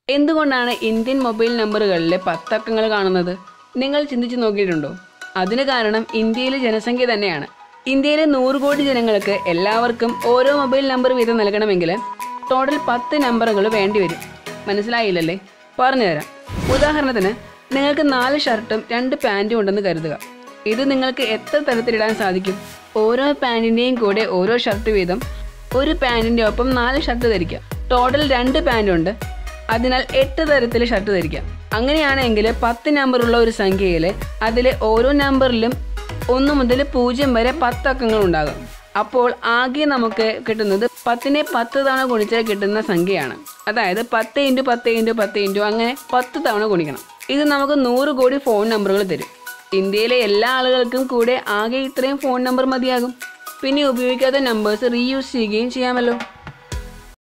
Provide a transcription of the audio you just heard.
എന്തുകൊണ്ടാണ് Indian mobile നമ്പറുകളിലെ പത്തക്കങ്ങൾ കാണുന്നത് നിങ്ങൾ ചിന്തിച്ചു നോക്കിയിട്ടുണ്ടോ അതിന് കാരണം ഇന്ത്യയിലെ ജനസംഖ്യ തന്നെയാണ് ഇന്ത്യയിലെ നൂറ് കോടി ജനങ്ങൾക്ക് എല്ലാവർക്കും ഓരോ മൊബൈൽ നമ്പർ വീതം നൽകണമെങ്കിൽ ടോട്ടൽ പത്ത് നമ്പറുകൾ വേണ്ടിവരും മനസ്സിലായില്ലല്ലേ പറഞ്ഞുതരാം ഉദാഹരണത്തിന് നിങ്ങൾക്ക് നാല് ഷർട്ടും രണ്ട് പാൻറ്റും ഉണ്ടെന്ന് കരുതുക ഇത് നിങ്ങൾക്ക് എത്ര തരത്തിലിടാൻ സാധിക്കും ഓരോ പാൻറ്റിൻ്റെയും കൂടെ ഓരോ ഷർട്ട് വീതം ഒരു പാൻറ്റിൻ്റെ ഒപ്പം നാല് ഷർട്ട് ധരിക്കാം ടോട്ടൽ രണ്ട് പാൻറ് ഉണ്ട് അതിനാൽ എട്ട് തരത്തിൽ ഷർട്ട് ധരിക്കാം അങ്ങനെയാണെങ്കിൽ പത്ത് നമ്പറുള്ള ഒരു സംഖ്യയിൽ അതിൽ ഓരോ നമ്പറിലും ഒന്ന് മുതൽ പൂജ്യം വരെ പത്ത് അക്കങ്ങൾ ഉണ്ടാകും അപ്പോൾ ആകെ നമുക്ക് കിട്ടുന്നത് പത്തിനെ പത്ത് തവണ ഗുണിച്ചാൽ കിട്ടുന്ന സംഖ്യയാണ് അതായത് പത്ത് ഇൻറ്റു പത്ത് ഇൻറ്റു പത്ത് ഇൻറ്റു അങ്ങനെ പത്ത് തവണ ഗുണിക്കണം ഇത് നമുക്ക് നൂറ് കോടി ഫോൺ നമ്പറുകൾ തരും ഇന്ത്യയിലെ എല്ലാ ആളുകൾക്കും കൂടെ ആകെ ഇത്രയും ഫോൺ നമ്പർ മതിയാകും പിന്നെ ഉപയോഗിക്കാത്ത നമ്പേഴ്സ് റീയൂസ് ചെയ്യുകയും ചെയ്യാമല്ലോ